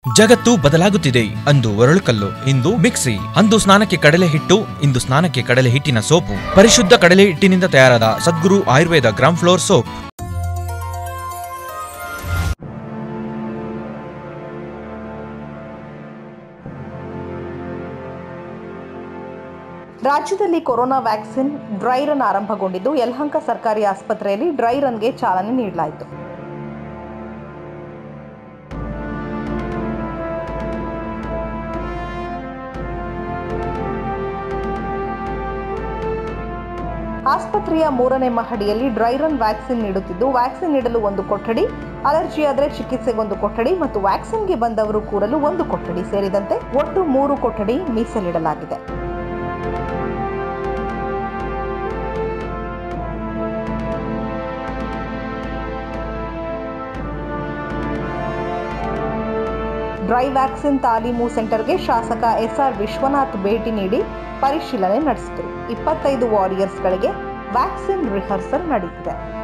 ಜಗತ್ತು ಬದಲಾಗುತ್ತಿದೆ ಅಂದು ಒರಳುಕಲ್ಲು ಇಂದು ಮಿಕ್ಸಿ ಅಂದು ಸ್ನಾನಕ್ಕೆ ಕಡಲೆ ಹಿಟ್ಟು ಇಂದು ಸ್ನಾನಕ್ಕೆ ಕಡಲೆ ಹಿಟ್ಟಿನ ಸೋಪು ಪರಿಶುದ್ಧ ಕಡಲೆ ಹಿಟ್ಟಿನಿಂದ ತಯಾರಾದ Sadguru Ayurveda gram flour soap ರಾಜ್ಯದಲ್ಲಿ ಕೊರೋನಾ ವ್ಯಾಕ್ಸಿನ್ ಡ್ರೈ ರನ್ ಆರಂಭಗೊಂಡಿದ್ದು ಯಲಹಂಕ ಸರ್ಕಾರಿ ಆಸ್ಪತ್ರೆಯಲ್ಲಿ ಡ್ರೈ ರನ್ಗೆ ಚಾಲನೆ ನೀಡಲಾಯಿತು ಆಸ್ಪತ್ರೆಯ ಮೂರನೇ ಮಹಡಿಯಲ್ಲಿ ಡ್ರೈ ರನ್ ವ್ಯಾಕ್ಸಿನ್ ನೀಡುತ್ತಿದ್ದು ವ್ಯಾಕ್ಸಿನ್ ನೀಡಲು ಒಂದು ಕೊಠಡಿ ಅಲರ್ಜಿ ಆದರೆ ಚಿಕಿತ್ಸೆಗೊಂದು ಕೊಠಡಿ ಮತ್ತು ವ್ಯಾಕ್ಸಿನ್ಗೆ ಬಂದವರು ಕೂರಲು ಒಂದು ಕೊಠಡಿ ಸೇರಿದಂತೆ ಒಟ್ಟು ಮೂರು ಕೊಠಡಿ ಮೀಸಲಿಡಲಾಗಿದೆ ಡ್ರೈ ವ್ಯಾಕ್ಸಿನ್ ತಾಲೀಮು ಸೆಂಟರ್ಗೆ ಶಾಸಕ ಎಸ್ಆರ್ ವಿಶ್ವನಾಥ್ ಭೇಟಿ ನೀಡಿ ಪರಿಶೀಲನೆ ನಡೆಸಿದರು ಇಪ್ಪತ್ತೈದು ವಾರಿಯರ್ಸ್ಗಳಿಗೆ ವ್ಯಾಕ್ಸಿನ್ ರಿಹರ್ಸಲ್ ನಡೆದಿದೆ